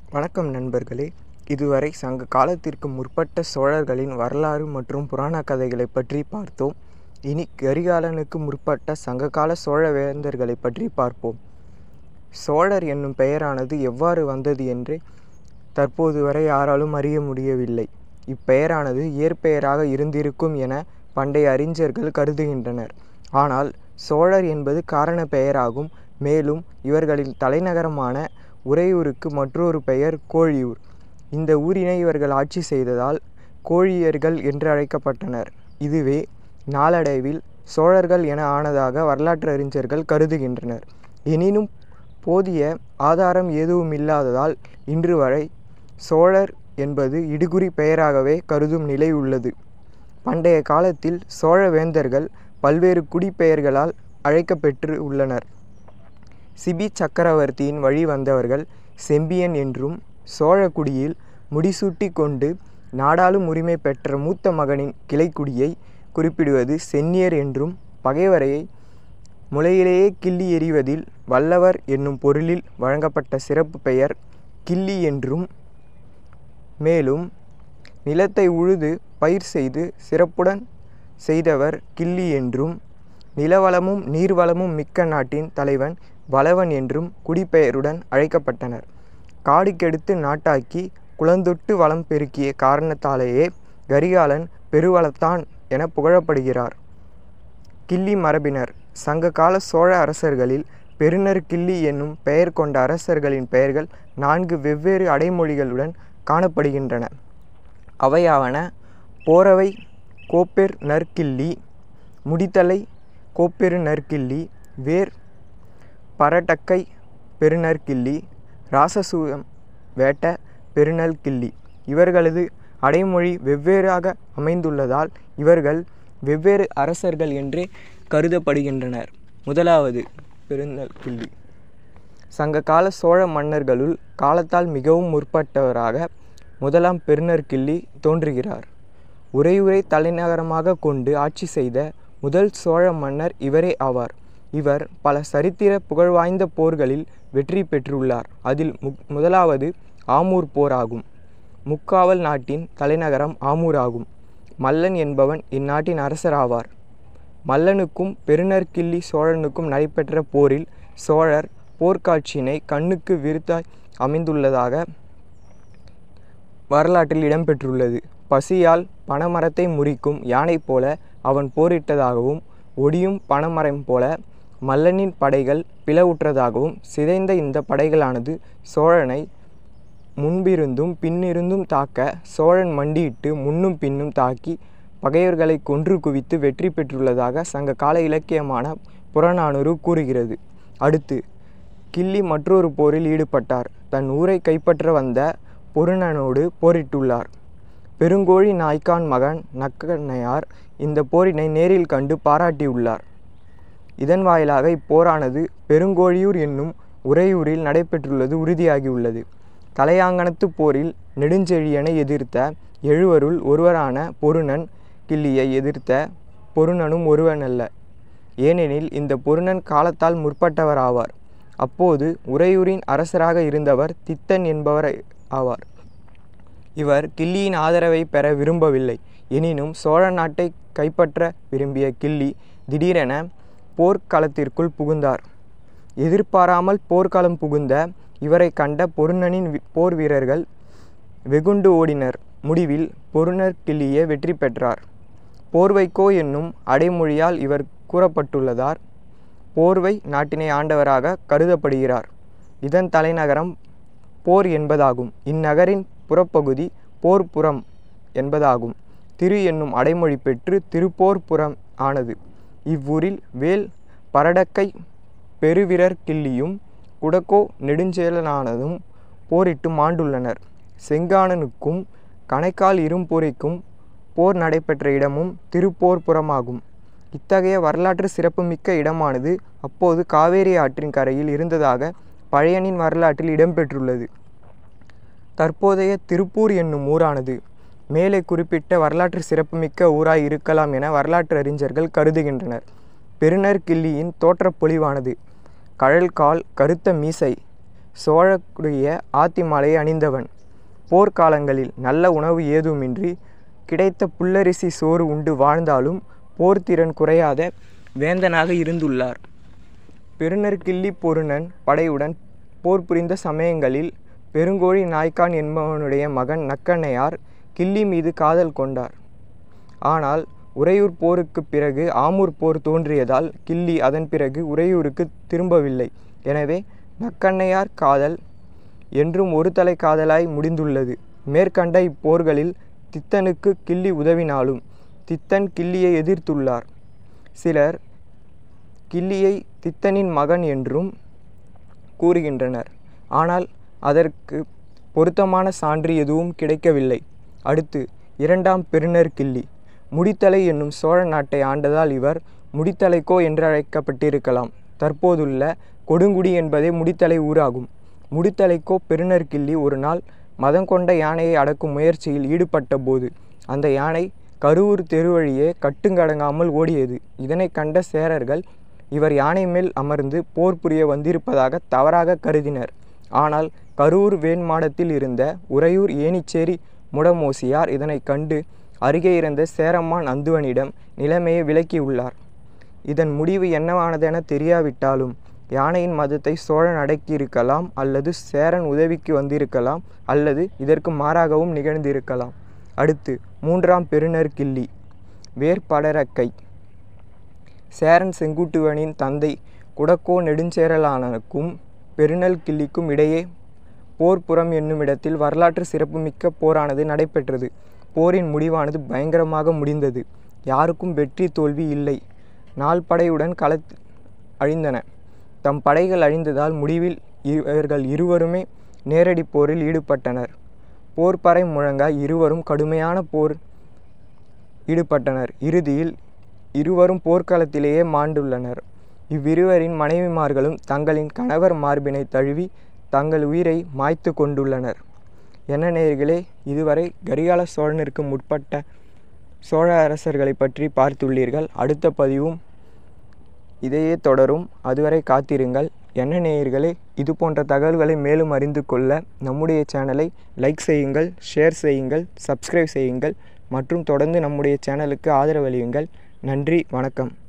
வணக்கம் நண்பர்களே இதுவரை சங்க காலத்திற்கு முற்பட்ட சோழர்களின் வரலாறு மற்றும் புராண கதைகளை பற்றி பார்த்தோம் இனி கரிகாலனுக்கு முற்பட்ட சங்ககால சோழ வேந்தர்களை பற்றி பார்ப்போம் சோழர் என்னும் பெயரானது எவ்வாறு வந்தது என்று தற்போது வரை யாராலும் அறிய முடியவில்லை இப்பெயரானது இயற்பெயராக இருந்திருக்கும் என பண்டைய அறிஞர்கள் கருதுகின்றனர் ஆனால் சோழர் என்பது காரண பெயராகும் மேலும் இவர்களின் தலைநகரமான உறையூருக்கு மற்றொரு பெயர் கோழியூர் இந்த ஊரினை இவர்கள் ஆட்சி செய்ததால் கோழியர்கள் என்று அழைக்கப்பட்டனர் இதுவே நாளடைவில் சோழர்கள் என ஆனதாக வரலாற்று அறிஞர்கள் கருதுகின்றனர் எனினும் போதிய ஆதாரம் எதுவும் இல்லாததால் இன்று வரை சோழர் என்பது இடுகுறி பெயராகவே கருதும் நிலை உள்ளது பண்டைய காலத்தில் சோழ வேந்தர்கள் பல்வேறு குடிப்பெயர்களால் அழைக்கப்பெற்று உள்ளனர் சிபி சக்கரவர்த்தியின் வழி வந்தவர்கள் செம்பியன் என்றும் சோழக்குடியில் முடிசூட்டி கொண்டு நாடாளும் உரிமை பெற்ற மூத்த மகனின் கிளைக்குடியை குறிப்பிடுவது சென்னியர் என்றும் பகைவரை முளையிலேயே கிள்ளி எறிவதில் வல்லவர் என்னும் பொருளில் வழங்கப்பட்ட சிறப்பு பெயர் கிள்ளி என்றும் மேலும் நிலத்தை உழுது பயிர் செய்து சிறப்புடன் செய்தவர் கிள்ளி என்றும் நிலவளமும் நீர்வளமும் மிக்க நாட்டின் தலைவன் வளவன் என்றும் குடிப்பெயருடன் அழைக்கப்பட்டனர் காடு கெடுத்து நாட்டாக்கி குளந்தொட்டு வளம் பெருக்கிய காரணத்தாலேயே கரிகாலன் பெருவளத்தான் என புகழப்படுகிறார் கிள்ளி மரபினர் சங்ககால சோழ அரசர்களில் பெருநர் கிள்ளி என்னும் பெயர் கொண்ட அரசர்களின் பெயர்கள் நான்கு வெவ்வேறு அடைமொழிகளுடன் காணப்படுகின்றன அவையாவன போரவை கோப்பெர் நற்கிள்ளி முடித்தலை கோப்பெரு நற்கிள்ளி வேர் பரட்டக்கை பெருநற்கிள்ளி ராசசூயம் வேட்ட பெருநற்கிள்ளி இவர்களது அடைமொழி வெவ்வேறாக அமைந்துள்ளதால் இவர்கள் வெவ்வேறு அரசர்கள் என்றே கருதப்படுகின்றனர் முதலாவது பெருநற்கிள்ளி சங்ககால சோழ மன்னர்களுள் காலத்தால் மிகவும் முற்பட்டவராக முதலாம் பெருநற்கிள்ளி தோன்றுகிறார் உறையூரை தலைநகரமாக கொண்டு ஆட்சி செய்த முதல் சோழ மன்னர் இவரே ஆவார் இவர் பல சரித்திர புகழ்வாய்ந்த போர்களில் வெற்றி பெற்றுள்ளார் அதில் முக் முதலாவது ஆமூர் போர் ஆகும் முக்காவல் நாட்டின் தலைநகரம் ஆமூர் ஆகும் மல்லன் என்பவன் இந்நாட்டின் அரசர் ஆவார் மல்லனுக்கும் பெருநற்கிள்ளி சோழனுக்கும் நடைபெற்ற போரில் சோழர் போர்க்காட்சியினை கண்ணுக்கு விருத்தாய் அமைந்துள்ளதாக வரலாற்றில் இடம்பெற்றுள்ளது பசியால் பனைமரத்தை முறிக்கும் யானை போல அவன் போரிட்டதாகவும் ஒடியும் பனைமரம் போல மல்லனின் படைகள் பிளவுற்றதாகவும் சிதைந்த இந்த படைகளானது சோழனை முன்பிருந்தும் பின்னிருந்தும் தாக்க சோழன் மண்டியிட்டு முன்னும் பின்னும் தாக்கி பகைவர்களை கொன்று குவித்து வெற்றி பெற்றுள்ளதாக சங்க கால இலக்கியமான புறநானூறு கூறுகிறது அடுத்து கிள்ளி மற்றொரு போரில் ஈடுபட்டார் தன் ஊரை கைப்பற்ற வந்த பொருணனோடு போரிட்டுள்ளார் பெருங்கோழி நாய்க்கான் மகன் நக்கண்ணையார் இந்த போரினை நேரில் கண்டு பாராட்டியுள்ளார் இதன் வாயிலாக இப்போரானது பெருங்கோழியூர் என்னும் உறையூரில் நடைபெற்றுள்ளது உறுதியாகியுள்ளது தலையாங்கணத்து போரில் நெடுஞ்செழியனை எதிர்த்த எழுவருள் ஒருவரான பொருணன் கிள்ளியை எதிர்த்த பொருணனும் ஒருவனல்ல ஏனெனில் இந்த பொருணன் காலத்தால் முற்பட்டவராவார் அப்போது உறையூரின் அரசராக இருந்தவர் தித்தன் என்பவர் ஆவார் இவர் கிள்ளியின் ஆதரவை பெற விரும்பவில்லை எனினும் சோழ நாட்டை கைப்பற்ற விரும்பிய கிள்ளி திடீரென போர்க்களத்திற்குள் புகுந்தார் எதிர்பாராமல் போர்க்களம் புகுந்த இவரை கண்ட பொருணனின் போர் வீரர்கள் வெகுண்டு ஓடினர் முடிவில் பொருணர் கிள்ளியே வெற்றி பெற்றார் போர்வைக்கோ என்னும் அடைமொழியால் இவர் கூறப்பட்டுள்ளதார் போர்வை நாட்டினை ஆண்டவராக கருதப்படுகிறார் இதன் தலைநகரம் போர் என்பதாகும் இந்நகரின் புறப்பகுதி போர்ப்புறம் என்பதாகும் திரு என்னும் அடைமொழி பெற்று திருப்போர்ப்புறம் ஆனது இவ்வூரில் வேல் பரடக்கை பெருவிரர் கிள்ளியும் குடக்கோ நெடுஞ்செயலனானதும் போரிட்டு மாண்டுள்ளனர் செங்கானனுக்கும் கணைக்கால் இரும்பொறைக்கும் போர் நடைபெற்ற இடமும் திருப்போர்ப்புறமாகும் இத்தகைய வரலாற்று சிறப்புமிக்க இடமானது அப்போது காவேரி ஆற்றின் கரையில் இருந்ததாக பழையனின் வரலாற்றில் இடம்பெற்றுள்ளது தற்போதைய திருப்பூர் என்னும் ஊரானது மேலே குறிப்பிட்ட வரலாற்று சிறப்புமிக்க ஊராய் இருக்கலாம் என வரலாற்று அறிஞர்கள் கருதுகின்றனர் பெருநர் கிள்ளியின் தோற்றப் பொலிவானது கழல்கால் கருத்த மீசை சோழக்குடிய ஆத்தி மாலையை அணிந்தவன் போர்க்காலங்களில் நல்ல உணவு ஏதுமின்றி கிடைத்த புல்லரிசி சோறு உண்டு வாழ்ந்தாலும் போர்த்திறன் குறையாத வேந்தனாக இருந்துள்ளார் பெருநற்கிள்ளி பொருநன் படையுடன் போர் புரிந்த சமயங்களில் பெருங்கோழி நாய்க்கான் என்பவனுடைய மகன் நக்கண்ணையார் கிள்ளி மீது காதல் கொண்டார் ஆனால் உறையூர் போருக்குப் பிறகு ஆமூர் போர் தோன்றியதால் கிள்ளி அதன் பிறகு உறையூருக்கு திரும்பவில்லை எனவே நக்கண்ணையார் காதல் என்றும் ஒரு தலை காதலாய் முடிந்துள்ளது மேற்கண்ட இப்போர்களில் தித்தனுக்கு கிள்ளி உதவினாலும் தித்தன் கிள்ளியை எதிர்த்துள்ளார் சிலர் கிள்ளியை தித்தனின் மகன் என்றும் கூறுகின்றனர் ஆனால் அதற்கு பொருத்தமான சான்று எதுவும் கிடைக்கவில்லை அடுத்து இரண்டாம் பெருநர் கிள்ளி முடித்தலை என்னும் சோழ நாட்டை ஆண்டதால் இவர் முடித்தலைக்கோ என்று அழைக்கப்பட்டிருக்கலாம் தற்போதுள்ள கொடுங்குடி என்பதே முடித்தலை ஊராகும் முடித்தலைக்கோ பெருநர் கிள்ளி ஒரு நாள் மதங்கொண்ட யானையை அடக்கும் முயற்சியில் ஈடுபட்ட போது அந்த யானை கருவூர் தெருவழியே கட்டுங்கடங்காமல் ஓடியது இதனை கண்ட சேரர்கள் இவர் யானை மேல் அமர்ந்து போர் புரிய வந்திருப்பதாக தவறாக கருதினர் ஆனால் கரூர் வேண்மாடத்தில் இருந்த உறையூர் ஏனிச்சேரி முடமோசியார் இதனைக் கண்டு அருகே இருந்த சேரம்மான் அந்துவனிடம் நிலைமையை விளக்கியுள்ளார் இதன் முடிவு என்னவானதென தெரியாவிட்டாலும் யானையின் மதத்தை சோழன் அடக்கியிருக்கலாம் அல்லது சேரன் உதவிக்கு வந்திருக்கலாம் அல்லது இதற்கு மாறாகவும் நிகழ்ந்திருக்கலாம் அடுத்து மூன்றாம் பெருநர் கிள்ளி வேற்படரக்கை சேரன் செங்குட்டுவனின் தந்தை குடக்கோ நெடுஞ்சேரலானுக்கும் பெருநல் கிள்ளிக்கும் இடையே போர்ப்புறம் என்னும் இடத்தில் வரலாற்று சிறப்புமிக்க போரானது நடைபெற்றது போரின் முடிவானது பயங்கரமாக முடிந்தது யாருக்கும் வெற்றி தோல்வி இல்லை நால் படையுடன் களத் அழிந்தன தம் படைகள் அழிந்ததால் முடிவில் இவர்கள் இருவருமே நேரடி போரில் ஈடுபட்டனர் போர்ப்பறை முழங்க இருவரும் கடுமையான போர் ஈடுபட்டனர் இறுதியில் இருவரும் போர்க்களத்திலேயே மாண்டுள்ளனர் இவ்விருவரின் மனைவிமார்களும் தங்களின் கணவர் மார்பினை தழுவி தங்கள் உயிரை மாய்த்து கொண்டுள்ளனர் என்ன நேயர்களே இதுவரை கரிகால சோழனிற்கு முற்பட்ட சோழ அரசர்களை பற்றி பார்த்துள்ளீர்கள் அடுத்த பதிவும் இதையே தொடரும் அதுவரை காத்திருங்கள் என்ன நேயர்களே இது போன்ற தகவல்களை மேலும் அறிந்து கொள்ள நம்முடைய சேனலை லைக் செய்யுங்கள் ஷேர் செய்யுங்கள் சப்ஸ்கிரைப் செய்யுங்கள் மற்றும் தொடர்ந்து நம்முடைய சேனலுக்கு ஆதரவளியுங்கள் நன்றி வணக்கம்